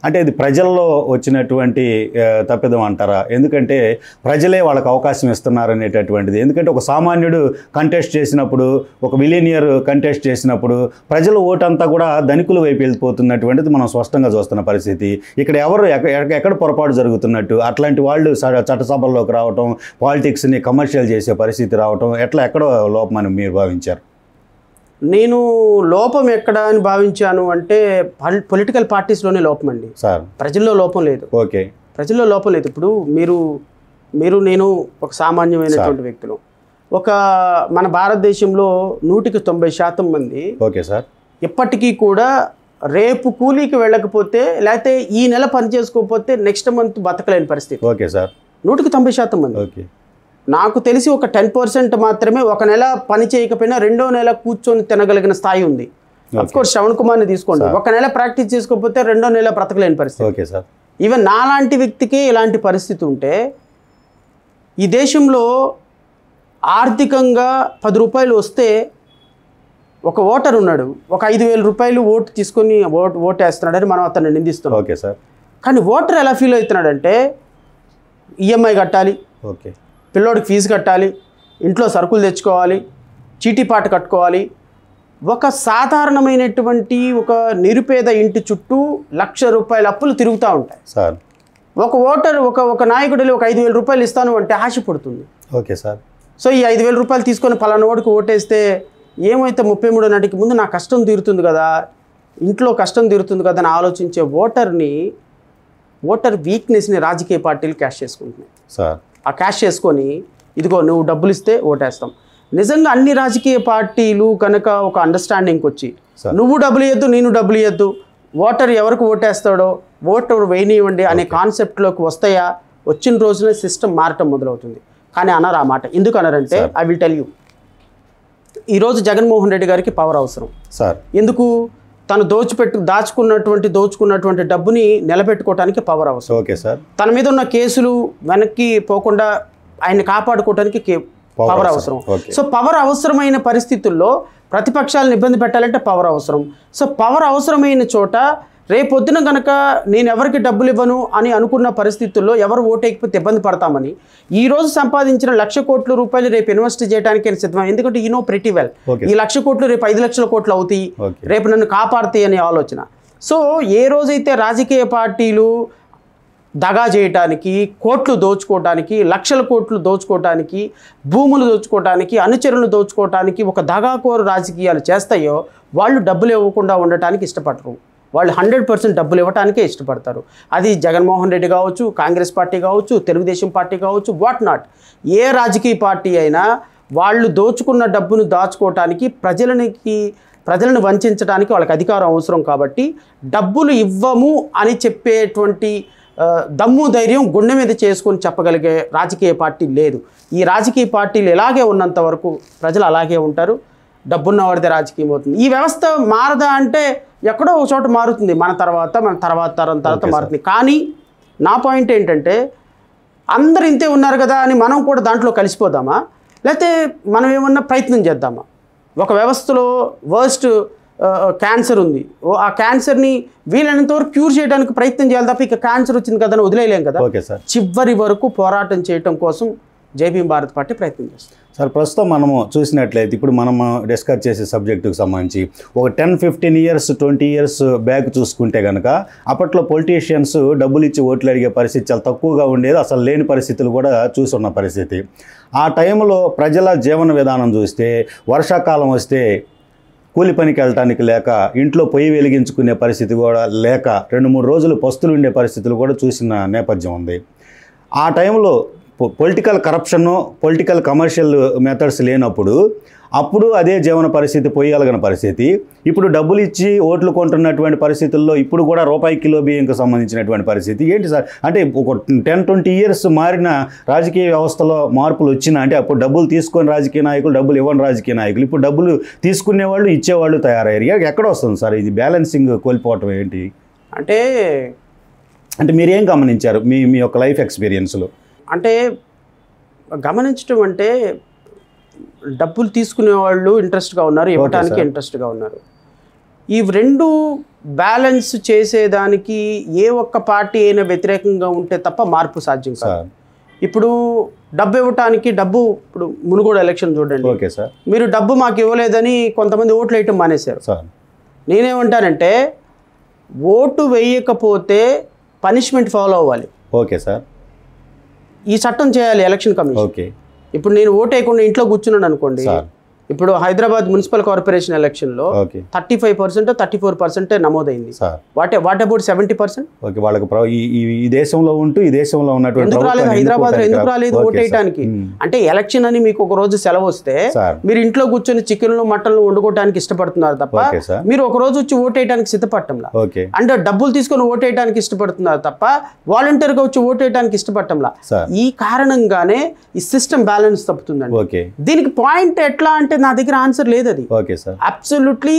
అంటే ఇది ప్రజల్లో వచ్చినటువంటి ఆ, తప్పిదం అంటారా ఎందుకంటే ప్రజలే వాళ్ళకి అవకాశం ఇస్తున్నారు అనేటటువంటిది ఎందుకంటే ఒక సామాన్యుడు కంటెస్ట్ చేసినప్పుడు ఒక విలీనియర్ కంటెస్ట్ చేసినప్పుడు ప్రజల ఓటంతా కూడా ధనికుల వైపు వెళ్ళిపోతున్నటువంటిది మనం స్పష్టంగా చూస్తున్న పరిస్థితి ఇక్కడ ఎవరు ఎక్క- ఎక్క- ఎక్కడ పొరపాటు జరుగుతున్నట్టు అట్లాంటి వాళ్ళు స- చట్టసభల్లోకి రావటం పాలిటిక్స్ని కమర్షియల్ చేసే పరిస్థితి రావటం ఎట్లా ఎక్కడో లోపమని మీరు భావించారు నేను లోపం ఎక్కడ అని భావించాను అంటే పొలిటికల్ పార్టీస్లోనే లోపం అండి సార్ ప్రజల్లో లోపం లేదు ఓకే ప్రజల్లో లోపం లేదు ఇప్పుడు మీరు మీరు నేను ఒక సామాన్యమైనటువంటి వ్యక్తులు ఒక మన భారతదేశంలో నూటికి తొంభై శాతం మంది ఓకే సార్ ఇప్పటికీ కూడా రేపు కూలీకి వెళ్ళకపోతే లేకపోతే ఈ నెల పని చేసుకోకపోతే నెక్స్ట్ మంత్ బతకలేని పరిస్థితి ఓకే సార్ నూటికి తొంభై శాతం మంది ఓకే నాకు తెలిసి ఒక టెన్ పర్సెంట్ మాత్రమే ఒక నెల పని చేయకపోయినా రెండో నెల కూర్చొని తినగలిగిన స్థాయి ఉంది అఫ్ కోర్స్ శ్రవణ్ కుమార్ని తీసుకోండి ఒక నెల ప్రాక్టీస్ చేసుకోకపోతే రెండో నెల బ్రతకలేని పరిస్థితి ఓకే సార్ ఈవెన్ నాలాంటి వ్యక్తికి ఇలాంటి పరిస్థితి ఉంటే ఈ దేశంలో ఆర్థికంగా పది రూపాయలు వస్తే ఒక ఓటర్ ఉన్నాడు ఒక ఐదు వేల రూపాయలు ఓటు తీసుకొని ఓటు ఓటు వేస్తున్నాడని మనం అతన్ని నిందిస్తున్నాం ఓకే సార్ కానీ ఓటర్ ఎలా ఫీల్ అవుతున్నాడంటే ఈఎంఐ కట్టాలి ఓకే పిల్లోడికి ఫీజు కట్టాలి ఇంట్లో సరుకులు తెచ్చుకోవాలి చీటీపాట కట్టుకోవాలి ఒక సాధారణమైనటువంటి ఒక నిరుపేద ఇంటి చుట్టూ లక్ష రూపాయల అప్పులు తిరుగుతూ ఉంటాయి సార్ ఒక ఓటర్ ఒక ఒక నాయకుడు వెళ్ళి ఒక ఐదు వేల రూపాయలు ఇస్తాను అంటే ఆశ పుడుతుంది ఓకే సార్ సో ఈ ఐదు వేల రూపాయలు తీసుకొని పలానా ఓడికి ఓటేస్తే ఏమైతే ముప్పై మూడో నాటికి ముందు నా కష్టం తీరుతుంది కదా ఇంట్లో కష్టం తీరుతుంది కదా అని ఆలోచించే ఓటర్ని ఓటర్ వీక్నెస్ని రాజకీయ పార్టీలు క్యాష్ చేసుకుంటున్నాయి సార్ ఆ క్యాష్ చేసుకొని ఇదిగో నువ్వు డబ్బులు ఇస్తే ఓటేస్తాం నిజంగా అన్ని రాజకీయ పార్టీలు కనుక ఒక అండర్స్టాండింగ్కి వచ్చి సార్. నువ్వు డబ్బులు ఇవ్వద్దు నేను డబ్బులు ఇవ్వద్దు ఓటర్ ఎవరికి ఓటేస్తాడో ఓటర్ వేయనివ్వండి అనే కాన్సెప్ట్లోకి వస్తాయా వచ్చిన రోజునే సిస్టమ్ మారటం మొదలవుతుంది కానీ అనరు ఆ మాట ఎందుకు అనరంటే ఐ విల్ టెల్ యూ ఈరోజు జగన్మోహన్ రెడ్డి గారికి పవర్ అవసరం సార్ ఎందుకు తను దోచిపెట్టు దాచుకున్నటువంటి దోచుకున్నటువంటి డబ్బుని నిలబెట్టుకోవడానికి పవర్ అవసరం ఓకే సార్ తన మీద ఉన్న కేసులు వెనక్కి పోకుండా ఆయన కాపాడుకోవడానికి కే- Power పవర్ అవసరం. అవసరం Okay. సో పవర్ అవసరమైన పరిస్థితుల్లో ప్రతిపక్షాలను ఇబ్బంది పెట్టాలంటే పవర్ అవసరం సో పవర్ అవసరమైన చోట రేపొద్దున గనక నేను ఎవరికి డబ్బులు ఇవ్వను అని అనుకున్న పరిస్థితుల్లో ఎవరు ఓటేయకపోతే ఇబ్బంది పడతామని ఈ రోజు సంపాదించిన లక్ష కోట్ల రూపాయలు రేపు ఇన్వెస్ట్ చేయడానికి నేను సిద్ధం ఎందుకంటే ఈ నో ప్రెటీ వెల్ Okay. ఈ లక్ష కోట్లు రేపు ఐదు లక్షల కోట్లు అవుతాయి Okay. రేపు నన్ను కాపాడుతాయి అనే ఆలోచన సో ఏ రోజైతే రాజకీయ పార్టీలు దగా చేయటానికి కోట్లు దోచుకోవటానికి లక్షల కోట్లు దోచుకోవటానికి భూములు దోచుకోవటానికి అనుచరులు దోచుకోవటానికి ఒక దగాకోరు రాజకీయాలు చేస్తాయో వాళ్ళు డబ్బులు ఇవ్వకుండా ఉండటానికి ఇష్టపడరు వాళ్ళు హండ్రెడ్ పర్సెంట్ డబ్బులు ఇవ్వటానికే ఇష్టపడతారు అది జగన్మోహన్ రెడ్డి కావచ్చు కాంగ్రెస్ పార్టీ కావచ్చు తెలుగుదేశం పార్టీ కావచ్చు వాట్ నాట్ ఏ రాజకీయ పార్టీ అయినా వాళ్ళు దోచుకున్న డబ్బును దాచుకోవటానికి ప్రజలనికి ప్రజలను వంచడానికి వాళ్ళకి అధికారం అవసరం కాబట్టి డబ్బులు ఇవ్వము అని చెప్పేటువంటి ఆ, దమ్ము ధైర్యం గుండె మీద చేసుకొని చెప్పగలిగే రాజకీయ పార్టీ లేదు ఈ రాజకీయ పార్టీలు ఇలాగే ఉన్నంత వరకు ప్రజలు అలాగే ఉంటారు డబ్బున్నవాడిదే రాజకీయం అవుతుంది ఈ వ్యవస్థ మారదా అంటే ఎక్కడో ఒక చోట మారుతుంది మన తర్వాత మన తర్వాత తరం తర్వాత మారుతుంది కానీ నా పాయింట్ ఏంటంటే అందరు ఇంతే ఉన్నారు కదా అని మనం కూడా దాంట్లో కలిసిపోదామా లేకపోతే మనం ఏమన్నా ప్రయత్నం చేద్దామా ఒక వ్యవస్థలో వర్స్ట్ క్యాన్సర్ ఉంది ఓ ఆ క్యాన్సర్ని వీలైనంత వరకు క్యూర్ చేయడానికి ప్రయత్నం చేయాలి తప్ప ఇక క్యాన్సర్ వచ్చింది కదా అని వదిలేయలేం కదా ఓకే సార్ చివరి వరకు పోరాటం చేయటం కోసం జైభీం భారత్ పార్టీ ప్రయత్నం చేస్తుంది సార్ ప్రస్తుతం మనము చూసినట్లయితే ఇప్పుడు మనము డిస్కస్ చేసే సబ్జెక్టుకు సంబంధించి ఒక ten fifteen years twenty years back చూసుకుంటే కనుక అప్పట్లో పొలిటీషియన్స్ డబ్బులు ఇచ్చి ఓట్లు అడిగే పరిస్థితి చాలా తక్కువగా ఉండేది అసలు లేని పరిస్థితులు కూడా చూసున్న పరిస్థితి ఆ టైంలో ప్రజల జీవన విధానం చూస్తే వర్షాకాలం వస్తే కూలి పనికి వెళ్ళటానికి లేక ఇంట్లో పొయ్యి వెలిగించుకునే పరిస్థితి కూడా లేక రెండు మూడు రోజులు పస్తులు ఉండే పరిస్థితులు కూడా చూసిన నేపథ్యం ఉంది ఆ టైంలో political corruption political commercial methods లేనప్పుడు అప్పుడు అదే జీవన పరిస్థితి పోయగలిగిన పరిస్థితి ఇప్పుడు డబ్బులు ఇచ్చి ఓట్లు కొంటున్నటువంటి పరిస్థితుల్లో ఇప్పుడు కూడా రూపాయి కిలో బియ్యంకు సంబంధించినటువంటి పరిస్థితి ఏంటి సార్ అంటే ఒక టెన్ ట్వంటీ ఇయర్స్ మారిన రాజకీయ వ్యవస్థలో మార్పులు వచ్చినా అంటే అప్పుడు డబ్బులు తీసుకొని రాజకీయ నాయకులు డబ్బులు ఇవ్వని రాజకీయ నాయకులు ఇప్పుడు డబ్బులు తీసుకునేవాళ్ళు ఇచ్చేవాళ్ళు తయారయ్యారు ఎ- ఎక్కడ వస్తుంది సార్ ఇది బ్యాలెన్సింగ్ కోల్పోవటం ఏంటి అంటే అంటే మీరేం గమనించారు మీ మీ యొక్క లైఫ్ ఎక్స్పీరియన్స్లో అంటే గమనించడం అంటే డబ్బులు తీసుకునే వాళ్ళు ఇంట్రెస్ట్గా ఉన్నారు ఇవ్వటానికి sir. ఇంట్రెస్ట్గా ఉన్నారు ఈ రెండు బ్యాలెన్స్ చేసేదానికి ఏ ఒక్క పార్టీ అయినా వ్యతిరేకంగా ఉంటే తప్ప మార్పు సాధ్యం కాదు సార్ ఇప్పుడు డబ్బు ఇవ్వటానికి డబ్బు ఇప్పుడు మునుగోడు ఎలక్షన్ చూడండి ఓకే సార్ మీరు డబ్బు మాకు ఇవ్వలేదని కొంతమంది ఓట్లు వేయటం మానేశారు సార్ నేనేమంటానంటే ఓటు వేయకపోతే పనిష్మెంట్ ఫాలో అవ్వాలి ఓకే సార్ ఈ చట్టం చేయాలి ఎలక్షన్ కమిషన్ ఓకే ఇప్పుడు నేను ఓటు వేయకుండా ఇంట్లో కూర్చున్నాను అనుకోండి సార్ ఇప్పుడు హైదరాబాద్ మున్సిపల్ కార్పొరేషన్ ఎలక్షన్లో okay thirty five percent thirty four percent నమోదైంది sir what what about seventy percent okay వాళ్ళకి ప్ర- ఈ ఈ- ఈ దేశంలో ఉంటూ ఈ దేశంలో ఉన్నటువంటి ఎందుకు రాలేదు ప్రభుత్వాన్ని హైదరాబాద్ లో ఎన్నుకోవడానికి ఎందుకు రా- రాలేదు ఓకే ఓటు సార్. వేయడానికి మ్మ్. అంటే ఎలక్షన్ అని మీకు ఒక రోజు సెలవు వస్తే సార్ మీరు ఇంట్లో కూర్చొని చికెన్లు మటన్లు వండుకోవడానికి ఇష్టపడుతున్నారు తప్ప ఓకే సార్ మీరు ఒక రోజు వచ్చి ఓటు వేయడానికి సిద్ధపడటంలా ఓకే అంటే డబ్బులు తీసుకొని ఓటు వేయడానికి ఇష్టపడుతున్నారు తప్ప వాలంటీర్గా వచ్చి ఓటు వేయడానికి ఇష్టపడటంలా సార్ ఈ కారణంగానే ఈ సిస్టమ్ బ్యాలెన్స్ తప్పుతుందండి ఓకే దీనికి పాయింట్ ఎట్లా అంటే నా దగ్గర ఆన్సర్ లేదు అది ఓకే సార్ అబ్సల్యూట్లీ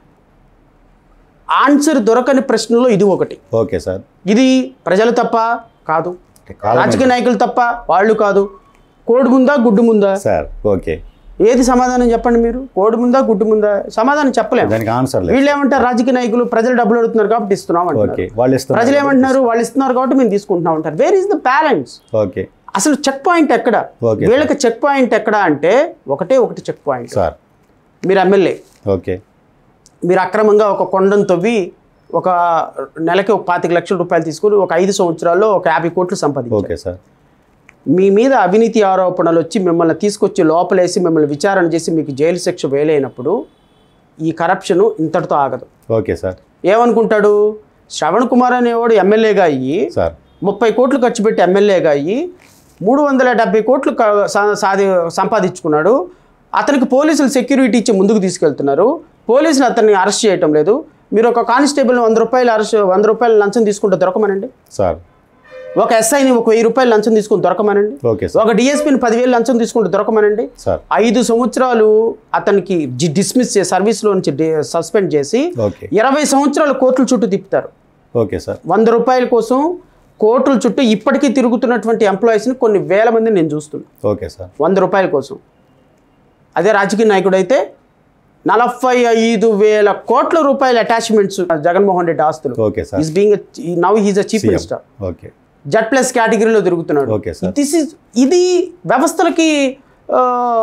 ఆన్సర్ దొరకని ప్రశ్నలో ఇది ఒకటి ఓకే సార్ ఇది ప్రజలు తప్ప కాదు కాలం రాజకీయ నాయకులు తప్ప వాళ్ళు కాదు కోడి ముందా గుడ్డు ముందా సార్ ఓకే ఏది సమాధానం చెప్పండి మీరు కోడి ముందా గుడ్డు ముందా సమాధానం చెప్పలేము దానికి ఆన్సర్ లేదు వీళ్ళు ఏమంటారు రాజకీయ నాయకులు ప్రజలు డబ్బులు అడుగుతున్నారు కాబట్టి ఇస్తున్నాం అంటారు ఓకే వాళ్ళు ఇస్తారు ప్రజలు ఏమంటున్నారు వాళ్ళు ఇస్తున్నారు కాబట్టి మేము తీసుకుంటున్నాం అంటారు where is the balance okay అసలు చెక్ పాయింట్ ఎక్కడ ఓకే వీళ్ళకి చెక్ పాయింట్ ఎక్కడ అంటే ఒకటే ఒకటి చెక్ పాయింట్ సార్ మీరు ఎమ్మెల్యే ఓకే మీరు అక్రమంగా ఒక కొండను తవ్వి ఒక నెలకి ఒక పాతిక లక్షల రూపాయలు తీసుకుని ఒక ఐదు సంవత్సరాల్లో ఒక యాభై కోట్లు సంపాదించారు ఓకే సార్ మీ మీద అవినీతి ఆరోపణలు వచ్చి మిమ్మల్ని తీసుకొచ్చి లోపలేసి మిమ్మల్ని విచారణ చేసి మీకు జైలు శిక్ష వేలైనప్పుడు ఈ కరప్షన్ ఇంతటితో ఆగదు ఓకే సార్ ఏమనుకుంటాడు శ్రవణ్ కుమార్ అనేవాడు ఎమ్మెల్యేగా అయ్యి సార్ ముప్పై కోట్లు ఖర్చు పెట్టి ఎమ్మెల్యేగా అయ్యి మూడు వందల డెబ్బై కోట్లు క- సా- సాధి సంపాదించుకున్నాడు అతనికి పోలీసులు సెక్యూరిటీ ఇచ్చి ముందుకు తీసుకెళ్తున్నారు పోలీసులు అతన్ని అరెస్ట్ చేయటం లేదు మీరు ఒక కానిస్టేబుల్ వంద రూపాయలు అరెస్ట్ వంద రూపాయలు లంచం తీసుకుంటే దొరకమనండి సార్ ఒక ఎస్ఐని ఒక వెయ్యి రూపాయలు లంచం తీసుకుని దొరకమనండి ఓకే సార్ ఒక డిఎస్పీని పదివేలు లంచం తీసుకుంటే దొరకమనండి సార్ ఐదు సంవత్సరాలు అతనికి జి- డిస్మిస్ చేసి సర్వీస్లో నుంచి డి- సస్పెండ్ చేసి ఓకే ఇరవై సంవత్సరాలు కోర్టుల చుట్టూ తిప్పుతారు ఓకే సార్ వంద రూపాయల కోసం కోర్టుల చుట్టూ ఇప్పటికీ తిరుగుతున్నటువంటి ఎంప్లాయీస్ని కొన్ని వేల మందిని నేను చూస్తున్నాను ఓకే సార్ వంద రూపాయల కోసం అదే రాజకీయ నాయకుడు అయితే నలభై ఐదు వేల కోట్ల రూపాయల అటాచ్మెంట్స్ జగన్మోహన్ రెడ్డి ఆస్తులు okay sir is being now he's a chief minister okay Z plus కేటగిరీలో తిరుగుతున్నాడు ఓకే సార్ దిస్ ఇస్ ఇది వ్యవస్థలకి ఆ,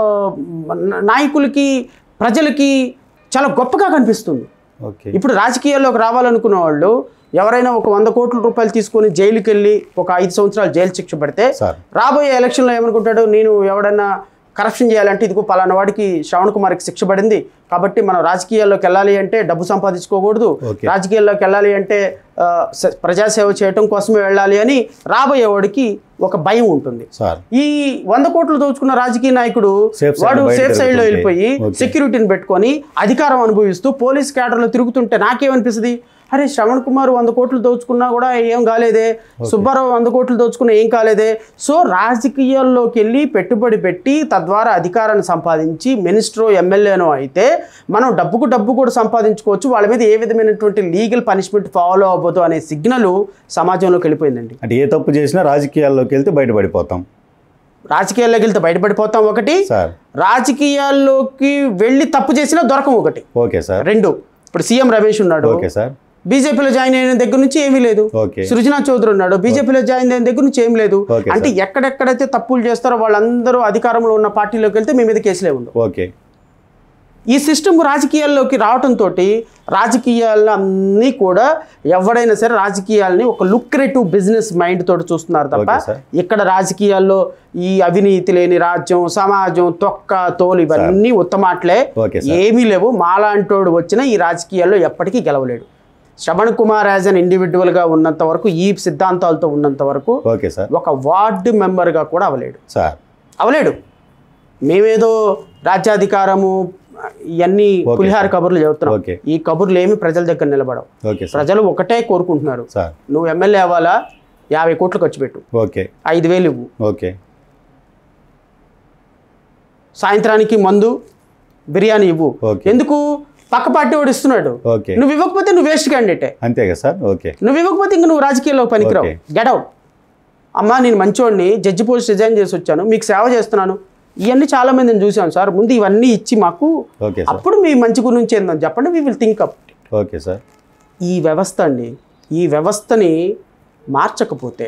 నాయకులకి ప్రజలకి చాలా గొప్పగా కనిపిస్తుంది ఓకే ఇప్పుడు రాజకీయాల్లోకి రావాలనుకున్న వాళ్ళు ఎవరైనా ఒక వంద కోట్ల రూపాయలు తీసుకొని జైలుకి వెళ్ళి ఒక ఐదు సంవత్సరాలు జైలు శిక్ష పడితే సార్ రాబోయే ఎలక్షన్లో ఏమనుకుంటాడు నేను ఎవడన్నా కరప్షన్ చేయాలంటే ఇదిగో పలానా వాడికి శ్రవణ్ కుమార్కి శిక్ష పడింది కాబట్టి మనం రాజకీయాల్లోకి వెళ్ళాలి అంటే డబ్బు సంపాదించుకోకూడదు ఓకే. రాజకీయాల్లోకి వెళ్ళాలి అంటే ఆ, స- ప్రజాసేవ చేయటం కోసమే వెళ్ళాలి అని రాబోయేవాడికి ఒక భయం ఉంటుంది సార్ ఈ వంద కోట్లు దోచుకున్న రాజకీయ నాయకుడు Safe side వాడు బయట సేఫ్ సైడ్ లో తిరుగుతుంటే. వెళ్ళిపోయి Okay. సెక్యూరిటీని పెట్టుకొని అధికారం అనుభవిస్తూ పోలీస్ క్యాడర్లో తిరుగుతుంటే నాకేమనిపిస్తుంది అరే శ్రవణ్ కుమార్ వంద కోట్లు దోచుకున్నా కూడా ఏం కాలేదే సుబ్బారావు వంద కోట్లు దోచుకున్నా ఏం కాలేదే సో రాజకీయాల్లోకి వెళ్ళి పెట్టుబడి పెట్టి తద్వారా అధికారాన్ని సంపాదించి మినిస్టర్ ఎమ్మెల్యేనో అయితే మనం డబ్బుకు డబ్బు కూడా సంపాదించుకోవచ్చు వాళ్ళ మీద ఏ విధమైనటువంటి లీగల్ పనిష్మెంట్ ఫాలో అవ్వదు అనే సిగ్నల్ సమాజంలోకి వెళ్ళిపోయిందండి అంటే ఏ తప్పు చేసినా రాజకీయాల్లోకి వెళ్తే బయటపడిపోతాం రాజకీయాల్లోకి వెళ్తే బయటపడిపోతాం ఒకటి సార్ రాజకీయాల్లోకి వెళ్ళి తప్పు చేసినా దొరకం ఒకటి ఓకే సార్ రెండు ఇప్పుడు సీఎం రమేష్ ఉన్నాడు ఓకే సార్ బీజేపీలో జాయిన్ అయిన దగ్గర నుంచి ఏమీ లేదు ఓకే సృజనా చౌదరి ఉన్నాడు బీజేపీలో జాయిన్ అయిన దగ్గర నుంచి ఏం లేదు ఓకే అంటే ఎక్కడెక్కడైతే తప్పులు చేస్తారో వాళ్ళందరూ అధికారంలో ఉన్న పార్టీలోకి వెళ్తే మీ మీద కేసులే ఉండవు ఓకే ఈ సిస్టమ్ రాజకీయాల్లోకి రావడంతో రాజకీయాలన్నీ కూడా ఎవడైనా సరే రాజకీయాలని ఒక లుక్రేటివ్ బిజినెస్ మైండ్ తోటి చూస్తున్నారు తప్ప ఓకే సార్. ఇక్కడ రాజకీయాల్లో ఈ అవినీతి లేని రాజ్యం సమాజం తొక్క తోలు ఇవన్నీ ఉత్తమాట్లే ఓకే సార్ ఏమీ లేవు మాలాంటోడు వచ్చినా ఈ రాజకీయాల్లో ఎప్పటికీ గెలవలేడు శ్రవణ్ కుమార్ యాజ్ అన్ ఇండివిజువల్గా ఉన్నంత వరకు ఈ సిద్ధాంతాలతో ఉన్నంత వరకు ఓకే సార్ ఒక వార్డు మెంబర్గా కూడా అవలేడు సార్ అవలేడు మేమేదో రాజ్యాధికారము ఇవన్నీ ఓకే పులిహార కబుర్లు చెబుతున్నాం ఓకే ఈ కబుర్లు ఏమి ప్రజల దగ్గర నిలబడవు ఓకే సార్ ప్రజలు ఒకటే కోరుకుంటున్నారు సార్ నువ్వు ఎమ్మెల్యే అవ్వాలా యాభై కోట్లు ఖర్చు పెట్టు ఓకే ఐదు వేలు ఇవ్వు ఓకే సాయంత్రానికి మందు బిర్యానీ ఇవ్వు ఓకే. ఎందుకు పక్క పార్టీ వాడు ఇస్తున్నాడు ఓకే నువ్వు ఇవ్వకపోతే నువ్వు వేస్ట్ క్యాండిడేటే అంతే కదా సార్ ఓకే నువ్వు ఇవ్వకపోతే ఇంక నువ్వు రాజకీయాల్లో పనికిరావు ఓకే. గెట్ అవుట్ అమ్మా నేను మంచోడిని జడ్జి పోస్ట్ రిజైన్ చేసి వచ్చాను మీకు సేవ చేస్తున్నాను ఇవన్నీ చాలా మందిని చూసాను సార్ ముందు ఇవన్నీ ఇచ్చి మాకు ఓకే సార్ అప్పుడు మీ మంచి గురించి ఏందని చెప్పండి we will think up okay sir ఈ వ్యవస్థ అండి ఈ వ్యవస్థని మార్చకపోతే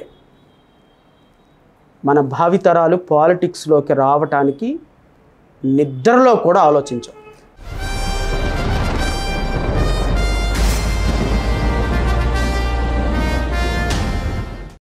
మన భావితరాలు పాలిటిక్స్లోకి రావటానికి నిద్రలో కూడా ఆలోచించం